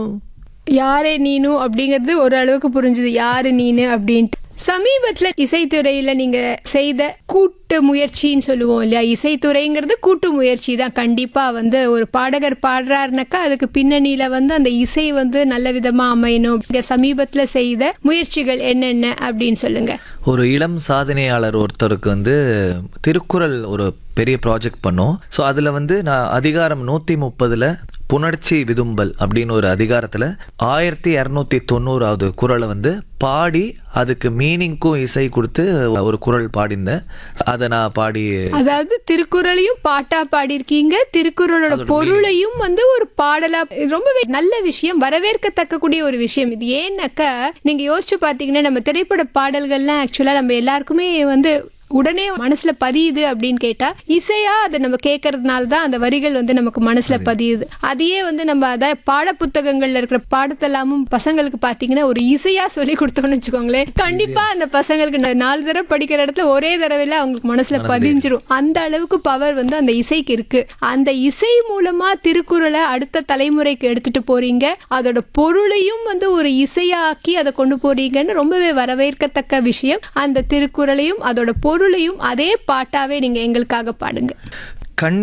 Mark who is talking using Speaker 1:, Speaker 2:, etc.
Speaker 1: யாரே நீனு அப்படிங்கிறது ஒரு அளவுக்கு புரிஞ்சுது யாரு நீனு அப்படின்ட்டு சமீபத்துல இசைத்துறையில நீங்க செய்த கூட்டு முயற்சின்னு சொல்லுவோம் இல்லையா இசைத்துறைங்கிறது கூட்டு முயற்சி தான் கண்டிப்பா வந்து ஒரு பாடகர் பாடுறாருனாக்கா அதுக்கு பின்னணியில வந்து அந்த இசை வந்து நல்ல விதமா அமையணும் நீங்க சமீபத்துல செய்த முயற்சிகள் என்னென்ன அப்படின்னு சொல்லுங்க
Speaker 2: ஒரு இளம் சாதனையாளர் ஒருத்தருக்கு வந்து திருக்குறள் ஒரு பெரிய ப்ராஜெக்ட் பண்ணோம் ஸோ அதில் வந்து நான் அதிகாரம் நூற்றி முப்பதில் புணர்ச்சி விதும்பல் அப்படின்னு ஒரு அதிகாரத்தில் ஆயிரத்தி இரநூத்தி தொண்ணூறாவது குறளை வந்து பாடி அதுக்கு மீனிங்க்கும் இசை கொடுத்து ஒரு குறள் பாடியிருந்தேன் அதை நான் பாடி
Speaker 1: அதாவது திருக்குறளையும் பாட்டா பாடியிருக்கீங்க திருக்குறளோட பொருளையும் வந்து ஒரு பாடலா இது ரொம்பவே நல்ல விஷயம் வரவேற்கத்தக்க கூடிய ஒரு விஷயம் இது ஏன்னாக்கா நீங்க யோசிச்சு பாத்தீங்கன்னா நம்ம திரைப்பட பாடல்கள்லாம் ஆக்சுவலா நம்ம எல்லாருக்குமே வந்து உடனே மனசுல பதியுது அப்படின்னு கேட்டா இசையா அதை நம்ம கேட்கறதுனால தான் அந்த வரிகள் வந்து நமக்கு மனசுல பதியுது அதையே வந்து நம்ம அதை பாட புத்தகங்கள்ல இருக்கிற பாடத்தெல்லாமும் பசங்களுக்கு பாத்தீங்கன்னா ஒரு இசையா சொல்லி கொடுத்தோம்னு வச்சுக்கோங்களேன் கண்டிப்பா அந்த பசங்களுக்கு நா- நாலு தடவை படிக்கிற இடத்துல ஒரே தடவையில அவங்களுக்கு மனசுல பதிஞ்சிரும் அந்த அளவுக்கு பவர் வந்து அந்த இசைக்கு இருக்கு அந்த இசை மூலமா திருக்குறளை அடுத்த தலைமுறைக்கு எடுத்துட்டு போறீங்க அதோட பொருளையும் வந்து ஒரு இசையாக்கி அதை கொண்டு போறீங்கன்னு ரொம்பவே வரவேற்கத்தக்க விஷயம் அந்த திருக்குறளையும் அதோட பொருளையும் அதே பாட்டாவே நீங்க எங்களுக்காக பாடுங்க
Speaker 2: கண்